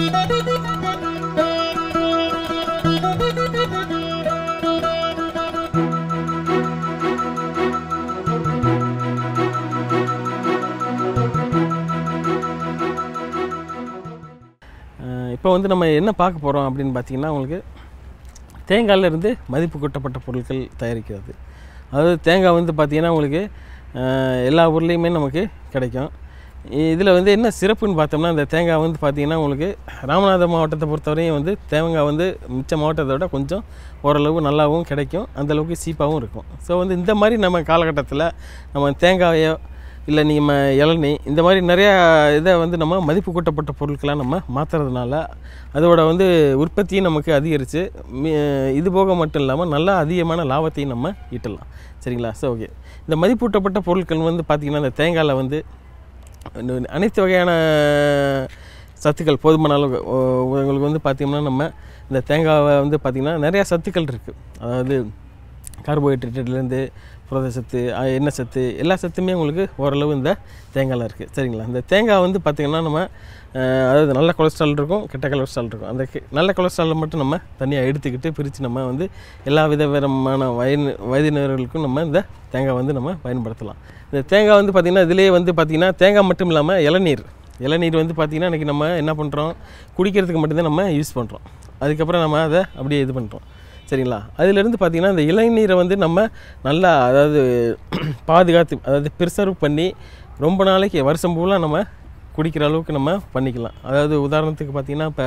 இப்போ வந்து நம்ம என்ன பார்க்க போகிறோம் அப்படின்னு பார்த்தீங்கன்னா உங்களுக்கு தேங்காயில இருந்து மதிப்பு கூட்டப்பட்ட பொருட்கள் தயாரிக்கிறது அதாவது தேங்காய் வந்து பார்த்திங்கன்னா உங்களுக்கு அஹ், எல்லா ஊர்லேயுமே நமக்கு கிடைக்கும் இதில் வந்து என்ன சிறப்புன்னு பார்த்தோம்னா இந்த தேங்காய் வந்து பார்த்திங்கன்னா உங்களுக்கு ராமநாதபுரம் மாவட்டத்தை பொறுத்தவரையும் வந்து தேங்காய் வந்து மிச்ச மாவட்டத்தை விட கொஞ்சம் ஓரளவு நல்லாவும் கிடைக்கும் அந்தளவுக்கு சீப்பாகவும் இருக்கும் ஸோ வந்து இந்த மாதிரி நம்ம காலகட்டத்தில் நம்ம தேங்காயோ இல்லை நீங்கள் இளநீ இந்த மாதிரி நிறையா இதை வந்து நம்ம மதிப்பு கூட்டப்பட்ட பொருட்களாக நம்ம மாற்றுறதுனால அதோட வந்து உற்பத்தியும் நமக்கு அதிகரித்து இது போக மட்டும் இல்லாமல் நல்லா அதிகமான லாபத்தையும் நம்ம ஈட்டலாம் சரிங்களா ஸோ ஓகே இந்த மதிப்பூட்டப்பட்ட பொருட்கள் வந்து பார்த்திங்கன்னா இந்த தேங்காயில் வந்து இன்னும் அனைத்து வகையான சத்துக்கள் போதுமான அளவு ஓ- உங்களுக்கு வந்து பார்த்திங்கன்னா நம்ம இந்த தேங்காவை வந்து பார்த்திங்கன்னா நிறையா சத்துக்கள் இருக்குது அதாவது கார்போஹைட்ரேட்லேருந்து புரத சத்து அஹ் எண்ணெய் சத்து எல்லா சத்துமே உங்களுக்கு ஓரளவு இந்த தேங்காயில் இருக்குது சரிங்களா இந்த தேங்காய் வந்து பார்த்திங்கன்னா நம்ம அஹ், அதாவது நல்ல கொலஸ்ட்ரால் இருக்கும் கெட்ட கொலஸ்ட்ரால் இருக்கும் அந்த கெ- நல்ல கொலஸ்ட்ராலை மட்டும் நம்ம தனியாக எடுத்துக்கிட்டு பிரித்து நம்ம வந்து எல்லா வித விதமான வயது வயதினர்களுக்கும் நம்ம இந்த தேங்காய் வந்து நம்ம பயன்படுத்தலாம் இந்த தேங்காய் வந்து பார்த்திங்கன்னா இதிலேயே வந்து பார்த்திங்கன்னா தேங்காய் மட்டும் இல்லாமல் இளநீர் இளநீர் வந்து பார்த்திங்கன்னா இன்றைக்கி நம்ம என்ன பண்ணுறோம் குடிக்கிறதுக்கு மட்டும்தான் நம்ம யூஸ் பண்ணுறோம் அதுக்கப்புறம் நம்ம அதை அப்படியே இது பண்ணுறோம் சரிங்களா அதிலிருந்து பார்த்திங்கன்னா இந்த இளநீரை வந்து நம்ம நல்லா அதாவது பாதுகாத்து அதாவது ப்ரிசர்வ் பண்ணி ரொம்ப நாளைக்கு வருஷம் ஃபுல்லாக நம்ம குடிக்கிற அளவுக்கு நம்ம பண்ணிக்கலாம் அதாவது உதாரணத்துக்கு பார்த்திங்கன்னா இப்போ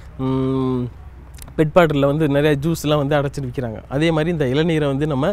பெட் பாட்டிலில் வந்து நிறைய ஜூஸ்லாம் வந்து அடைச்சிட்டு விற்கிறாங்க அதே மாதிரி இந்த இளநீரை வந்து நம்ம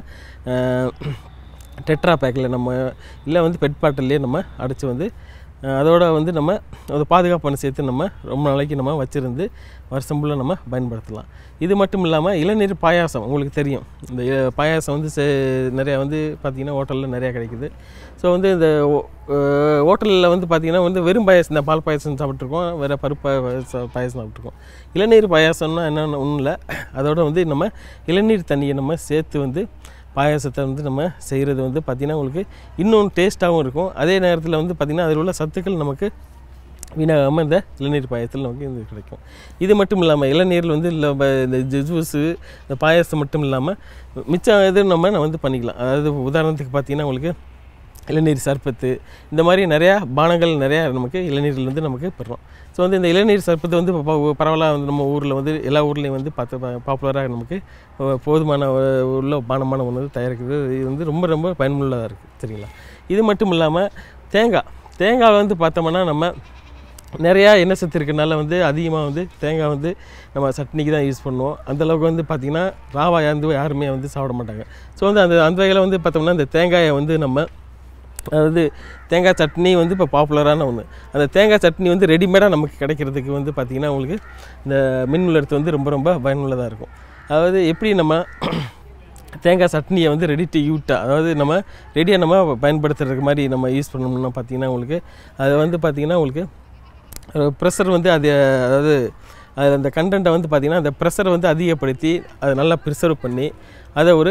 டெட்ரா பேக்கில் நம்ம இல்லை வந்து பெட் பாட்டிலே நம்ம அடைச்சி வந்து அஹ், அதோட வந்து நம்ம அது பாதுகாப்பான சேர்த்து நம்ம ரொம்ப நாளைக்கு நம்ம வச்சுருந்து வருஷம் ஃபுல்லாக நம்ம பயன்படுத்தலாம் இது மட்டும் இல்லாமல் இளநீர் பாயாசம் உங்களுக்கு தெரியும் இந்த இ- பாயாசம் வந்து சே நிறையா வந்து பார்த்திங்கன்னா ஹோட்டலில் நிறையா கிடைக்குது ஸோ வந்து இந்த ஹோட்டலில் வந்து பார்த்திங்கன்னா வந்து வெறும் பாயாசம் இந்த பால் பாயாசம் சாப்பிட்ருக்கோம் வேறு பருப்பு பாயாசம் பாயாசம் சாப்பிட்ருக்கோம் இளநீர் பாயாசம்னா என்னென்னு ஒன்றும் இல்லை அதோட வந்து நம்ம இளநீர் தண்ணியை நம்ம சேர்த்து வந்து பாயாசத்தை வந்து நம்ம செய்கிறது வந்து பார்த்திங்கன்னா உங்களுக்கு இன்னும் டேஸ்ட்டாகவும் இருக்கும் அதே நேரத்தில் வந்து பார்த்திங்கன்னா அதில் உள்ள சத்துக்கள் நமக்கு வீணாகாமல் இந்த இளநீர் பாயசத்தில் நமக்கு இது கிடைக்கும் இது மட்டும் இல்லாமல் இளநீரில் வந்து இல்லை ப- இந்த ஜூஸு இந்த பாயாசம் மட்டும் இல்லாமல் மிச்சம் இது நம்ம நம்ம வந்து பண்ணிக்கலாம் அதாவது உதாரணத்துக்கு பார்த்திங்கன்னா உங்களுக்கு இளநீர் சர்பத்து இந்த மாதிரி நிறையா பானங்கள் நிறையா நமக்கு இளநீர்லேருந்து நமக்கு பெறுறோம் ஸோ வந்து இந்த இளநீர் சர்பத்து வந்து இப்போ ப- பரவலாக வந்து நம்ம ஊரில் வந்து எல்லா ஊர்லேயும் வந்து பார்த்து பாப்புலராக நமக்கு அஹ், போதுமான அஹ், உள்ள பானமான உணவு தயாரிக்கிறது இது வந்து ரொம்ப ரொம்ப பயனுள்ளதாக இருக்குது சரிங்களா இது மட்டும் இல்லாமல் தேங்காய் தேங்காய் வந்து பார்த்தோம்னா நம்ம நிறையா எண்ணெய் சத்து இருக்கனால வந்து அதிகமாக வந்து தேங்காய் வந்து நம்ம சட்னிக்கு தான் யூஸ் பண்ணுவோம் அந்தளவுக்கு வந்து பார்த்திங்கன்னா ராவா வந்து யாருமே வந்து சாப்பிட மாட்டாங்க ஸோ வந்து அந்த அந்த வகையில் வந்து பார்த்தோம்னா இந்த தேங்காயை வந்து நம்ம அதாவது தேங்காய் சட்னி வந்து இப்போ பாப்புலரான ஒன்று அந்த தேங்காய் சட்னி வந்து ரெடிமேடாக நமக்கு கிடைக்கிறதுக்கு வந்து பார்த்திங்கன்னா உங்களுக்கு இந்த மின் உலர்த்து வந்து ரொம்ப ரொம்ப பயனுள்ளதாக இருக்கும் அதாவது எப்படி நம்ம தேங்காய் சட்னியை வந்து ரெடி டு யூட்டாக அதாவது நம்ம ரெடியாக நம்ம பயன்படுத்துறதுக்கு மாதிரி நம்ம யூஸ் பண்ணோம்னா பார்த்திங்கன்னா உங்களுக்கு அது வந்து பார்த்திங்கன்னா உங்களுக்கு ப்ரெஷர் வந்து அது அதாவது அது அந்த கண்டென்ட்டை வந்து பார்த்திங்கன்னா அந்த ப்ரெஷரை வந்து அதிகப்படுத்தி அதை நல்லா ப்ரிசர்வ் பண்ணி அதை ஒரு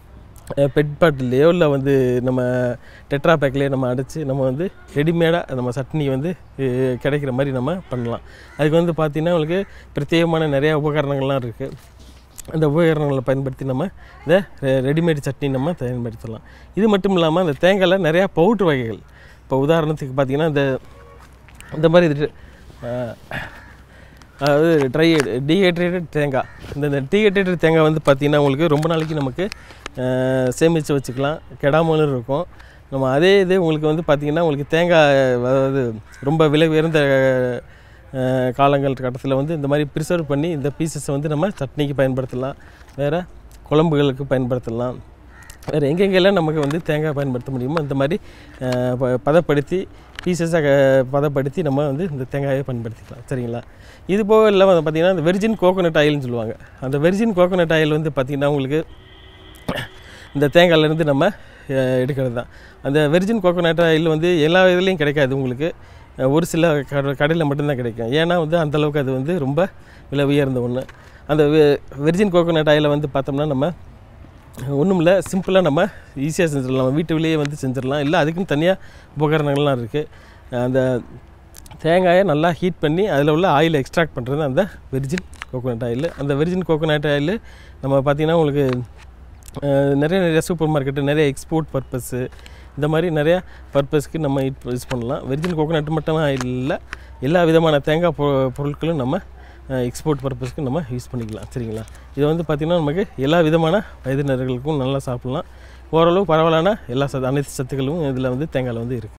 பெட் பாட்டிலையோ இல்லை வந்து நம்ம டெட்ரா பேக்லேயோ நம்ம அடைச்சி நம்ம வந்து ரெடிமேடாக நம்ம சட்னி வந்து அஹ், கிடைக்கிற மாதிரி நம்ம பண்ணலாம் அதுக்கு வந்து பார்த்திங்கன்னா உங்களுக்கு பிரத்யேகமான நிறையா உபகரணங்கள்லாம் இருக்குது அந்த உபகரணங்களை பயன்படுத்தி நம்ம இந்த ரெ- ரெடிமேட் சட்னி நம்ம பயன்படுத்தலாம் இது மட்டும் இல்லாமல் அந்த தேங்காயில் நிறையா பவுட்ரு வகைகள் இப்போ உதாரணத்துக்கு பார்த்திங்கன்னா இந்த இந்த மாதிரி இது அஹ், அதாவது ட்ரை டீஹைட்ரேட்டட் தேங்காய் இந்த இந்த டீஹைட்ரேட்டட் தேங்காய் வந்து பார்த்திங்கன்னா உங்களுக்கு ரொம்ப நாளைக்கு நமக்கு அஹ், சேமித்து வச்சுக்கலாம் கெடாமலும் இருக்கும் நம்ம அதே இது உங்களுக்கு வந்து பார்த்திங்கன்னா உங்களுக்கு தேங்காய் அதாவது ரொம்ப விலை உயர்ந்த அஹ், காலங்கள் கட்டத்தில் வந்து இந்த மாதிரி ப்ரிசர்வ் பண்ணி இந்த பீசஸை வந்து நம்ம சட்னிக்கு பயன்படுத்தலாம் வேறு குழம்புகளுக்கு பயன்படுத்தலாம் வேறு எங்கெங்கெல்லாம் நமக்கு வந்து தேங்காய் பயன்படுத்த முடியுமோ அந்த மாதிரி அஹ், ப- பதப்படுத்தி பீசஸாக பதப்படுத்தி நம்ம வந்து இந்த தேங்காயை பயன்படுத்திக்கலாம் சரிங்களா இது போக இல்லாமல் வந்து பார்த்திங்கன்னா இந்த வெர்ஜின் கோகோனட் ஆயில்னு சொல்லுவாங்க அந்த வெர்ஜின் கோகோனட் ஆயில் வந்து பார்த்திங்கன்னா உங்களுக்கு இந்த தேங்காயிலேருந்து நம்ம அஹ், எடுக்கிறது தான் அந்த வெர்ஜின் கோகோனட் ஆயில் வந்து எல்லா இதுலேயும் கிடைக்காது உங்களுக்கு அஹ், ஒரு சில கட கடையில் மட்டும்தான் கிடைக்கும் ஏன்னா வந்து அந்தளவுக்கு அது வந்து ரொம்ப விலை உயர்ந்த ஒன்று அந்த வெர்ஜின் கோகோனட் ஆயிலை வந்து பார்த்தோம்னா நம்ம ஒன்றும் இல்லை சிம்பிளாக நம்ம ஈஸியாக செஞ்சிடலாம் நம்ம வீட்டுக்குள்ளேயே வந்து செஞ்சிடலாம் இல்லை அதுக்குன்னு தனியாக உபகரணங்கள்லாம் இருக்குது அந்த தேங்காயை நல்லா ஹீட் பண்ணி அதில் உள்ள ஆயிலை எக்ஸ்ட்ராக்ட் பண்ணுறது அந்த வெர்ஜின் கோகோனட் ஆயில் அந்த வெர்ஜின் கோகோனட் ஆயில் நம்ம பார்த்திங்கன்னா உங்களுக்கு அஹ், நிறைய நிறைய சூப்பர் மார்க்கெட்டு நிறைய எக்ஸ்போர்ட் பர்பஸ்ஸு இந்த மாதிரி நிறைய பர்பஸ்க்கு நம்ம யூஸ் பண்ணலாம் வெர்ஜின் கோகோனட் மட்டும் இல்லை எல்லா விதமான தேங்காய் பொ பொருட்களும் நம்ம எக்ஸ்போர்ட் பர்பஸ்க்கு நம்ம யூஸ் பண்ணிக்கலாம் சரிங்களா இது வந்து பார்த்திங்கன்னா நமக்கு எல்லா விதமான வயதினர்களுக்கும் நல்லா சாப்பிட்லாம் ஓரளவு பரவலான எல்லா சத்து அனைத்து சத்துக்களும் இதில் வந்து தேங்காயில் வந்து இருக்குது